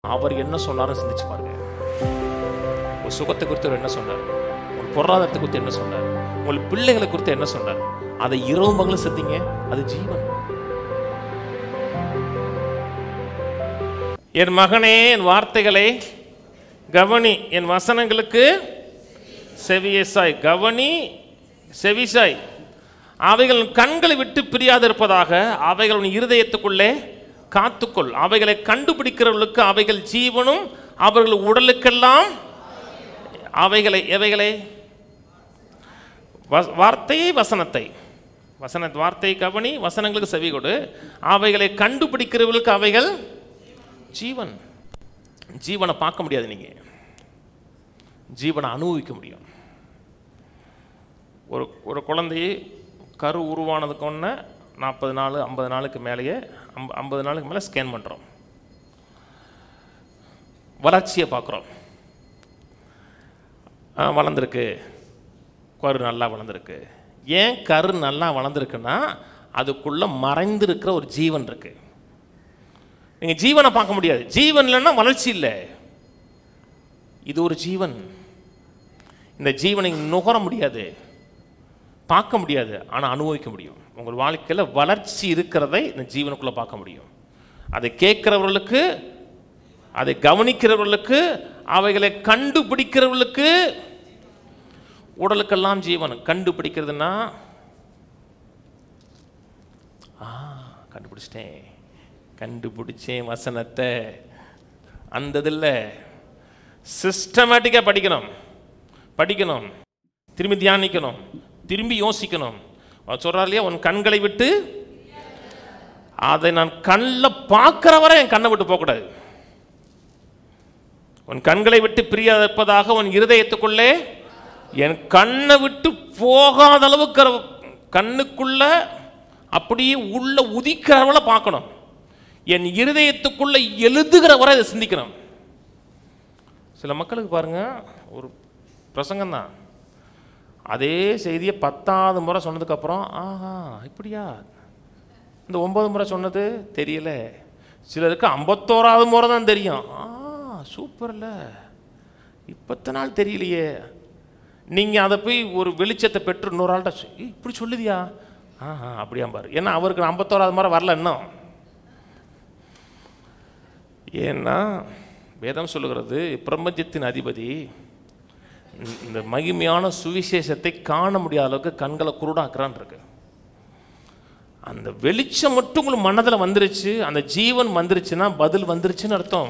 அவர் என்ன சொன்னாரும் சிந்திச்சு பாருங்க உங்க சுகத்தை குறித்து அவர் என்ன சொன்னார் உங்க பொருளாதாரத்தை குறித்து என்ன சொன்னார் உங்கள் பிள்ளைகளை குறித்து என்ன சொன்னார் அதை இரவு மகளும் சிந்திங்க அது ஜீவன் என் மகனே என் வார்த்தைகளை கவனி என் வசனங்களுக்கு செவியசாய் கவனி செவிசாய் அவைகள் உன் கண்களை விட்டு பிரியாதிருப்பதாக அவைகள் உன் இருதயத்துக்குள்ளே காத்துக்கொள் அவைகளை கண்டுபிடிக்கிறவர்களுக்கு அவைகள் ஜீவனும் அவர்கள் உடலுக்கெல்லாம் அவைகளை எவைகளை வ- வார்த்தையை வசனத்தை வசன வார்த்தையை கவனி வசனங்களுக்கு செவி கொடு அவைகளை கண்டுபிடிக்கிறவர்களுக்கு அவைகள் ஜீவன் ஜீவனை பார்க்க முடியாது நீங்க ஜீவனை அனுபவிக்க முடியும் ஒரு ஒரு குழந்தையை கரு உருவானதுக்கு ஒன்று நாற்பது நாள் ஐம்பது நாளுக்கு மேலேயே ஐம்ப ஐம்பது நாளுக்கு மேலே ஸ்கேன் பண்ணுறோம் வளர்ச்சியை பார்க்குறோம் வளர்ந்துருக்கு கரு நல்லா வளர்ந்துருக்கு ஏன் கரு நல்லா வளர்ந்துருக்குன்னா அதுக்குள்ளே மறைந்திருக்கிற ஒரு ஜீவன் இருக்கு நீங்கள் ஜீவனை பார்க்க முடியாது ஜீவன் இல்லைன்னா வளர்ச்சி இல்லை இது ஒரு ஜீவன் இந்த ஜீவனை நுகர முடியாது பார்க்க முடியாது ஆனால் அனுபவிக்க முடியும் உங்கள் வாழ்க்கையில் வளர்ச்சி இருக்கிறதை இந்த ஜீவனுக்குள்ளே பார்க்க முடியும் அதை கேட்கிறவர்களுக்கு அதை கவனிக்கிறவர்களுக்கு அவைகளை கண்டுபிடிக்கிறவர்களுக்கு உடலுக்கெல்லாம் ஜீவன் கண்டுபிடிக்கிறதுனா ஆ கண்டுபிடிச்சிட்டேன் கண்டுபிடிச்சேன் வசனத்தை அந்த இதில் சிஸ்டமேட்டிக்காக படிக்கணும் படிக்கணும் திரும்பி தியானிக்கணும் திரும்பி யோசிக்கணும் அவர் சொல்றார் இல்லையா உன் கண்களை விட்டு அதை நான் கண்ணில் பார்க்குற வரை என் கண்ணை விட்டு போகக்கூடாது உன் கண்களை விட்டு பிரியாதிருப்பதாக உன் இருதயத்துக்குள்ளே என் கண்ணை விட்டு போகாத அளவுக்கு அவ- கண்ணுக்குள்ள அப்படியே உள்ள உதிக்கிறவளை பார்க்கணும் என் இருதயத்துக்குள்ள எழுதுகிற வரை அதை சிந்திக்கணும் சில மக்களுக்கு பாருங்க ஒரு பிரசங்கம் தான் அதே செய்தியை பத்தாவது முறை சொன்னதுக்கப்புறம் ஆஹா இப்படியா இந்த ஒன்பது முறை சொன்னது தெரியல சிலருக்கு ஐம்பத்தோராவது முறை தான் தெரியும் ஆ சூப்பர்ல இப்பத்த நாள் தெரியலையே நீங்கள் அதை போய் ஒரு வெளிச்சத்தை பெற்று இன்னொரு ஆள்கிட்ட சொ- "ஏய், இப்படி சொல்லுதியா ஆஹா அப்படியா பாரு ஏன்னா அவருக்கு ஐம்பத்தோராவது முறை வரல இன்னும் ஏன்னா வேதம் சொல்லுகிறது பிரபஞ்சத்தின் அதிபதி இந்த- இந்த மகிமையான சுவிசேஷத்தை காண முடியாத அளவுக்கு கண்களை குருடாக்குறான் இருக்கு அந்த வெளிச்சம் மட்டும் உங்களுக்கு மனதில் வந்துருச்சு அந்த ஜீவன் வந்துருச்சுன்னா பதில் வந்துருச்சுன்னு அர்த்தம்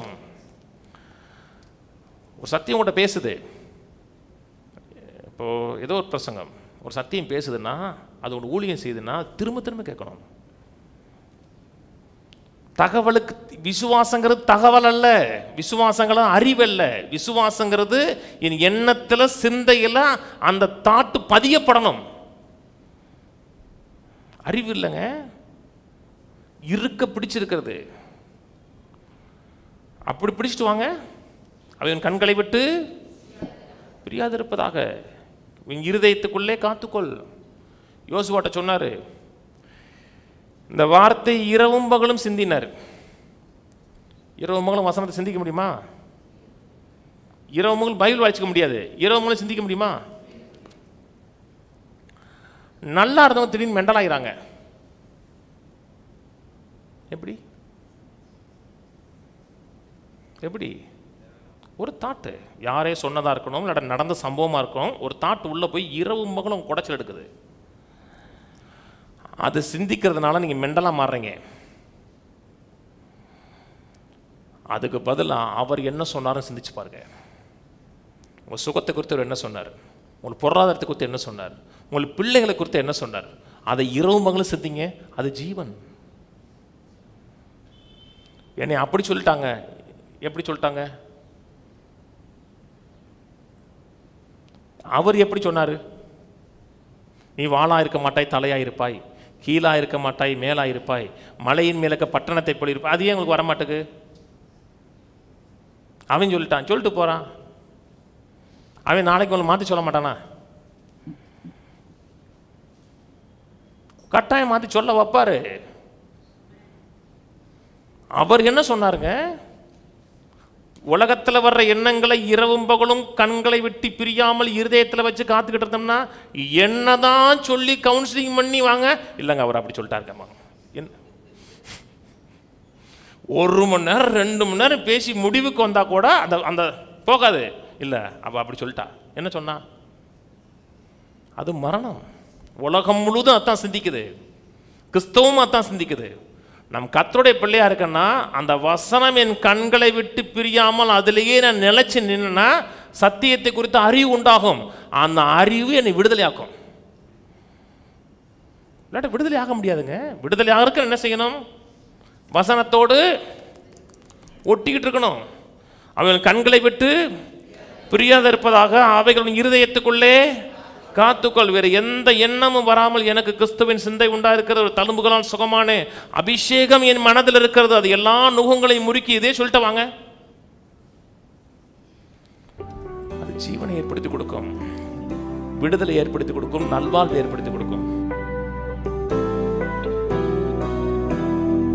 ஒரு சத்தியம் கூட பேசுது இப்போ ஏதோ ஒரு பிரசங்கம் ஒரு சத்தியம் பேசுதுன்னா அது ஒரு ஊழியம் செய்யுதுன்னா திரும்ப திரும்ப கேட்கணும் தகவலுக்கு விசுவாசங்கிறது தகவல் அல்ல விசுவாசங்கிறது அறிவல்ல விசுவாசங்கிறது என் எண்ணத்துல சிந்தையில அந்த தாட்டு பதியப்படணும் அறிவு இல்லைங்க இருக்க பிடிச்சிருக்கிறது அப்படி பிடிச்சிட்டு வாங்க அவன் கண்களை விட்டு பிரியாதிருப்பதாக உன் இருதயத்துக்குள்ளே காத்துக்கொள் யோசுவாட்ட சொன்னாரு இந்த வார்த்தை இரவும் பகலும் சிந்தினார் இரவு மகளும் வசனத்தை சிந்திக்க முடியுமா இரவு மகளும் பைபிள் வாசிக்க முடியாது இரவு மகளும் சிந்திக்க முடியுமா நல்லா இருந்தவங்க திடீர்னு மெண்டலாகிறாங்க எப்படி எப்படி ஒரு தாட்டு யாரே சொன்னதாக இருக்கணும் இல்லாட்ட நடந்த சம்பவமாக இருக்கணும் ஒரு தாட்டு உள்ளே போய் இரவு மகளும் குடைச்சல் எடுக்குது அது சிந்திக்கிறதுனால நீங்கள் மெண்டலாக மாறுறீங்க அதுக்கு பதிலாக அவர் என்ன சொன்னாரும் சிந்திச்சு பாருங்க உங்கள் சுகத்தை குறித்து அவர் என்ன சொன்னார் உங்கள் பொருளாதாரத்தை குறித்து என்ன சொன்னார் உங்கள் பிள்ளைகளை குறித்து என்ன சொன்னார் அதை இரவு மகளும் சிந்திங்க அது ஜீவன் என்னை அப்படி சொல்லிட்டாங்க எப்படி சொல்லிட்டாங்க அவர் எப்படி சொன்னார் நீ வாளா இருக்க மாட்டாய் தலையா இருப்பாய் கீழா இருக்க மாட்டாய் மேலா இருப்பாய் மலையின் மேலக்க பட்டணத்தை போல இருப்பாய் அது ஏன் உங்களுக்கு வர மாட்டேங்குது அவன் சொல்லிட்டான் சொல்லிட்டு போறான் அவன் நாளைக்கு உங்களை மாற்றி சொல்ல மாட்டானா கட்டாயம் மாற்றி சொல்ல வைப்பாரு அவர் என்ன சொன்னாருங்க உலகத்தில் வர்ற எண்ணங்களை இரவும் பகலும் கண்களை விட்டு பிரியாமல் இருதயத்தில் வச்சு காத்துக்கிட்டு இருந்தோம்னா என்னதான் சொல்லி கவுன்சிலிங் பண்ணி வாங்க இல்லைங்க அவர் அப்படி சொல்லிட்டாருக்கம்மா என்ன ஒரு மணி நேரம் ரெண்டு மணி நேரம் பேசி முடிவுக்கு வந்தா கூட அந்த அந்த போகாது இல்லை அவ அப்படி சொல்லிட்டா என்ன சொன்னா அது மரணம் உலகம் முழுதும் அதான் சிந்திக்குது கிறிஸ்தவமும் அதான் சிந்திக்குது நம் கத்தருடைய பிள்ளையா இருக்கேன்னா அந்த வசனம் என் கண்களை விட்டு பிரியாமல் அதிலேயே நான் நிலைச்சு நின்னா சத்தியத்தை குறித்த அறிவு உண்டாகும் அந்த அறிவு என்னை விடுதலையாக்கும் இல்லாட்ட விடுதலை ஆக முடியாதுங்க விடுதலை ஆகிறதுக்கு என்ன செய்யணும் வசனத்தோடு ஒட்டிக்கிட்டு இருக்கணும் அவன் கண்களை விட்டு பிரியாத இருப்பதாக அவைகளின் இருதயத்துக்குள்ளே காத்துக்கொள் வேறு எந்த எண்ணமும் வராமல் எனக்கு கிறிஸ்துவின் சிந்தை உண்டா இருக்கிறது ஒரு தழும்புகளால் சுகமான அபிஷேகம் என் மனதில் இருக்கிறது அது எல்லா நுகங்களையும் முறுக்கி இதே சொல்லிட்டு வாங்க அது ஜீவனை ஏற்படுத்தி கொடுக்கும் விடுதலை ஏற்படுத்தி கொடுக்கும் நல்வாழ்வை ஏற்படுத்தி கொடுக்கும்